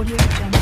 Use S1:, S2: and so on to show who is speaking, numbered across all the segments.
S1: Audio Jungle.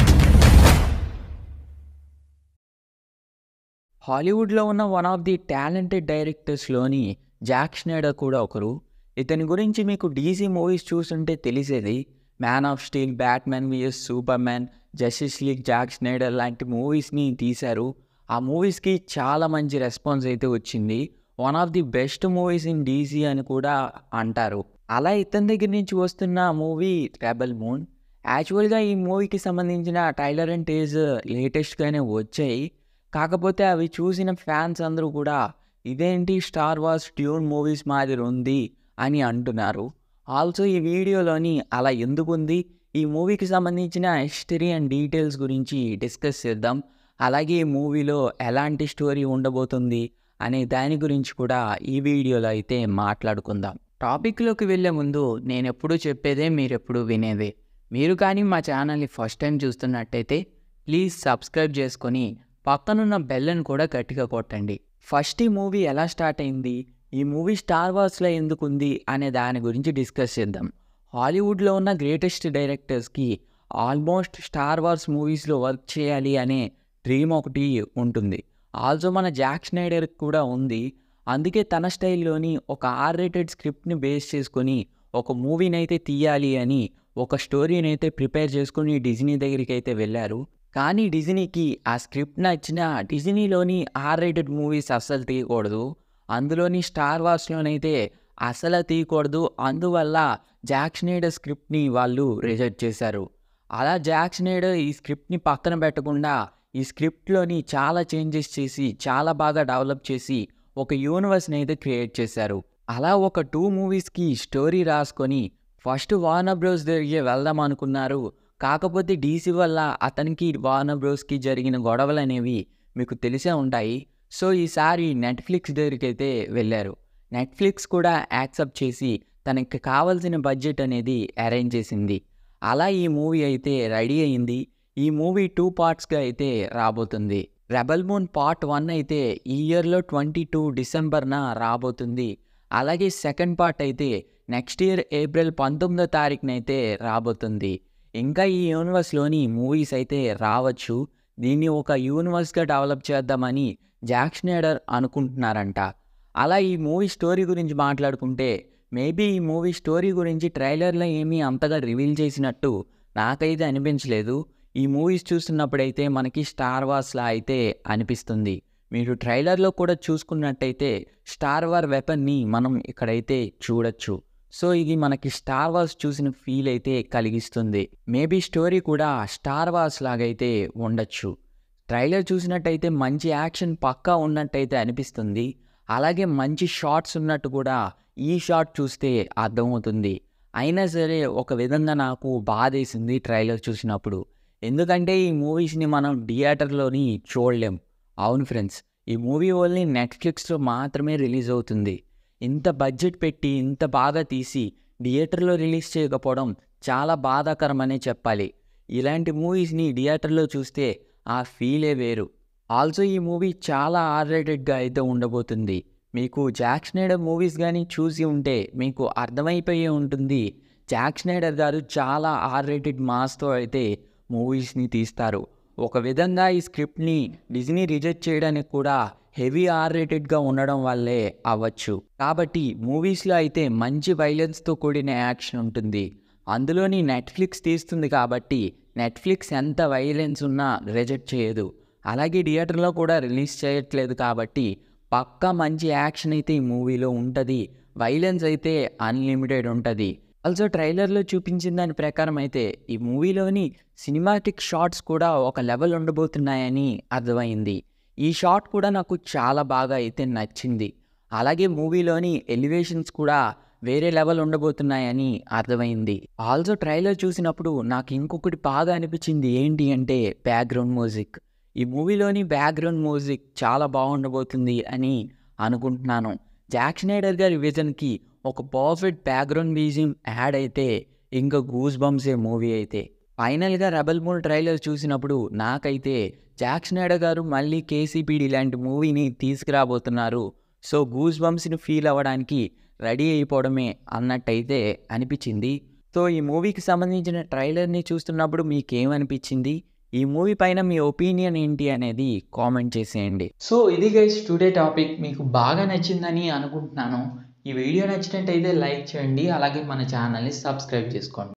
S2: హాలీవుడ్లో ఉన్న one of the talented డైరెక్టర్స్లోని జాక్ స్నైడర్ కూడా ఒకరు ఇతని గురించి మీకు డీసీ మూవీస్ చూస్తుంటే తెలిసేది man of steel Batman vs Superman justice league Zack Snyder లాంటి మూవీస్ని తీశారు ఆ మూవీస్కి చాలా మంచి రెస్పాన్స్ అయితే వచ్చింది one of the best movies in DC అని కూడా అంటారు అలా ఇతని దగ్గర నుంచి వస్తున్న మూవీ రెబల్ మూన్ యాక్చువల్గా ఈ మూవీకి సంబంధించిన టైలర్ అండ్ టేజ్ లేటెస్ట్గానే వచ్చాయి కాకపోతే అవి చూసిన ఫ్యాన్స్ అందరూ కూడా ఇదేంటి స్టార్ వార్స్ ట్యూన్ మూవీస్ మాదిరి ఉంది అని అంటున్నారు ఆల్సో ఈ వీడియోలోని అలా ఎందుకు ఉంది ఈ మూవీకి సంబంధించిన హిస్టరీ అండ్ డీటెయిల్స్ గురించి డిస్కస్ చేద్దాం అలాగే ఈ మూవీలో ఎలాంటి స్టోరీ ఉండబోతుంది అనే దాని గురించి కూడా ఈ వీడియోలో అయితే మాట్లాడుకుందాం టాపిక్లోకి వెళ్ళే ముందు నేను ఎప్పుడూ చెప్పేదే మీరు ఎప్పుడు వినేదే మీరు కానీ మా ఛానల్ని ఫస్ట్ టైం చూస్తున్నట్టయితే ప్లీజ్ సబ్స్క్రైబ్ చేసుకొని పక్కనున్న బెల్లను కూడా గట్టిగా కొట్టండి ఫస్ట్ ఈ మూవీ ఎలా స్టార్ట్ అయింది ఈ మూవీ స్టార్ వార్స్లో ఎందుకు ఉంది అనే దాని గురించి డిస్కస్ చేద్దాం హాలీవుడ్లో ఉన్న గ్రేటెస్ట్ డైరెక్టర్స్కి ఆల్మోస్ట్ స్టార్ వార్స్ మూవీస్లో వర్క్ చేయాలి అనే డ్రీమ్ ఒకటి ఉంటుంది ఆల్సో మన జాక్ స్నైడర్ కూడా ఉంది అందుకే తన స్టైల్లోని ఒక ఆర్ రేటెడ్ స్క్రిప్ట్ని బేస్ చేసుకొని ఒక మూవీని అయితే తీయాలి అని ఒక స్టోరీని అయితే ప్రిపేర్ చేసుకుని డిజ్నీ దగ్గరికి అయితే వెళ్ళారు కానీ డిజ్నీకి ఆ స్క్రిప్ట్ నచ్చిన డిజ్నీలోని ఆర్ రేటెడ్ మూవీస్ అస్సలు తీయకూడదు అందులోని స్టార్ వార్స్లోనైతే అసలు తీయకూడదు అందువల్ల జాక్ స్నైడర్ స్క్రిప్ట్ని వాళ్ళు రిజెక్ట్ చేశారు అలా జాక్ స్నైడర్ ఈ స్క్రిప్ట్ని పక్కన పెట్టకుండా ఈ స్క్రిప్ట్లోని చాలా చేంజెస్ చేసి చాలా బాగా డెవలప్ చేసి ఒక యూనివర్స్ని అయితే క్రియేట్ చేశారు అలా ఒక టూ మూవీస్కి స్టోరీ రాసుకొని ఫస్ట్ వార్నర్ బ్రోస్ దగ్గరికి వెళ్దాం అనుకున్నారు కాకపోతే డీసీ వల్ల అతనికి వార్నర్ బ్రోస్కి జరిగిన గొడవలు అనేవి మీకు తెలిసే ఉంటాయి సో ఈసారి నెట్ఫ్లిక్స్ దగ్గరికి అయితే వెళ్ళారు నెట్ఫ్లిక్స్ కూడా యాక్సెప్ట్ చేసి తనకి కావాల్సిన బడ్జెట్ అనేది అరేంజ్ చేసింది అలా ఈ మూవీ అయితే రెడీ అయింది ఈ మూవీ టూ పార్ట్స్గా అయితే రాబోతుంది రెబల్ మూన్ పార్ట్ వన్ అయితే ఈ ఇయర్లో ట్వంటీ టూ డిసెంబర్న రాబోతుంది అలాగే సెకండ్ పార్ట్ అయితే నెక్స్ట్ ఇయర్ ఏప్రిల్ పంతొమ్మిదో తారీఖునైతే రాబోతుంది ఇంకా ఈ యూనివర్స్లోని మూవీస్ అయితే రావచ్చు దీన్ని ఒక యూనివర్స్గా డెవలప్ చేద్దామని జాక్ స్నైడర్ అనుకుంటున్నారంట అలా ఈ మూవీ స్టోరీ గురించి మాట్లాడుకుంటే మేబీ ఈ మూవీ స్టోరీ గురించి ట్రైలర్లో ఏమీ అంతగా రివీల్ చేసినట్టు నాకైతే అనిపించలేదు ఈ మూవీస్ చూస్తున్నప్పుడైతే మనకి స్టార్ వార్స్లా అయితే అనిపిస్తుంది మీరు ట్రైలర్లో కూడా చూసుకున్నట్టయితే స్టార్ వార్ వెపన్ని మనం ఇక్కడైతే చూడొచ్చు సో ఇది మనకి స్టార్ వార్స్ చూసిన ఫీల్ అయితే కలిగిస్తుంది మేబీ స్టోరీ కూడా స్టార్ వార్స్ లాగైతే ఉండొచ్చు ట్రైలర్ చూసినట్టయితే మంచి యాక్షన్ పక్కా ఉన్నట్టయితే అనిపిస్తుంది అలాగే మంచి షార్ట్స్ ఉన్నట్టు కూడా ఈ షాట్ చూస్తే అర్థమవుతుంది అయినా సరే ఒక విధంగా నాకు బాధేసింది ట్రైలర్ చూసినప్పుడు ఎందుకంటే ఈ మూవీస్ని మనం థియేటర్లోని చూడలేం అవును ఫ్రెండ్స్ ఈ మూవీ ఓన్లీ నెట్ఫ్లిక్స్లో మాత్రమే రిలీజ్ అవుతుంది ఇంత బడ్జెట్ పెట్టి ఇంత బాగా తీసి థియేటర్లో రిలీజ్ చేయకపోవడం చాలా బాధాకరమనే చెప్పాలి ఇలాంటి మూవీస్ని థియేటర్లో చూస్తే ఆ ఫీలే వేరు ఆల్సో ఈ మూవీ చాలా ఆర్ రేటెడ్గా అయితే ఉండబోతుంది మీకు జాక్ స్నైడర్ మూవీస్ కానీ చూసి ఉంటే మీకు అర్థమైపోయే ఉంటుంది జాక్ స్నైడర్ గారు చాలా ఆర్ రేటెడ్ మాస్తో అయితే మూవీస్ని తీస్తారు ఒక విధంగా ఈ స్క్రిప్ట్ని డిజ్నీ రిజెక్ట్ చేయడానికి కూడా హెవీ ఆర్ రేటెడ్గా ఉండడం వల్లే అవ్వచ్చు కాబట్టి మూవీస్లో అయితే మంచి వైలెన్స్తో కూడిన యాక్షన్ ఉంటుంది అందులోని నెట్ఫ్లిక్స్ తీస్తుంది కాబట్టి నెట్ఫ్లిక్స్ ఎంత వైలెన్స్ ఉన్నా రిజెక్ట్ చేయదు అలాగే థియేటర్లో కూడా రిలీజ్ చేయట్లేదు కాబట్టి పక్కా మంచి యాక్షన్ అయితే ఈ మూవీలో ఉంటుంది వైలెన్స్ అయితే అన్లిమిటెడ్ ఉంటుంది ఆల్సో ట్రైలర్లో చూపించిన దాని ప్రకారం అయితే ఈ మూవీలోని సినిమాటిక్ షార్ట్స్ కూడా ఒక లెవెల్ ఉండబోతున్నాయని అర్థమైంది ఈ షాట్ కూడా నాకు చాలా బాగా అయితే నచ్చింది అలాగే మూవీలోని ఎలివేషన్స్ కూడా వేరే లెవెల్ ఉండబోతున్నాయని అర్థమైంది ఆల్సో ట్రైలర్ చూసినప్పుడు నాకు ఇంకొకటి బాగా అనిపించింది ఏంటి అంటే బ్యాక్గ్రౌండ్ మ్యూజిక్ ఈ మూవీలోని బ్యాక్గ్రౌండ్ మ్యూజిక్ చాలా బాగుండబోతుంది అని అనుకుంటున్నాను జాక్ స్నైడర్ గారి విజన్కి ఒక పర్ఫెక్ట్ బ్యాక్గ్రౌండ్ మ్యూజియం యాడ్ అయితే ఇంకా గూస్ బంప్సే మూవీ అయితే ఫైనల్గా రెబల్ మూన్ ట్రైలర్ చూసినప్పుడు నాకైతే జాక్ స్నైడర్ గారు మళ్ళీ కేసీపీడి లాంటి మూవీని తీసుకురాబోతున్నారు సో గూస్ బంప్స్ని ఫీల్ అవ్వడానికి రెడీ అయిపోవడమే అన్నట్టయితే అనిపించింది సో ఈ మూవీకి సంబంధించిన ట్రైలర్ని చూస్తున్నప్పుడు మీకు ఏమనిపించింది ఈ మూవీ పైన మీ ఒపీనియన్ ఏంటి అనేది కామెంట్ చేసేయండి సో ఇది గైస్ టుడే టాపిక్ మీకు బాగా నచ్చిందని అనుకుంటున్నాను ఈ వీడియో నచ్చినట్టయితే లైక్ చేయండి అలాగే మన ఛానల్ని సబ్స్క్రైబ్ చేసుకోండి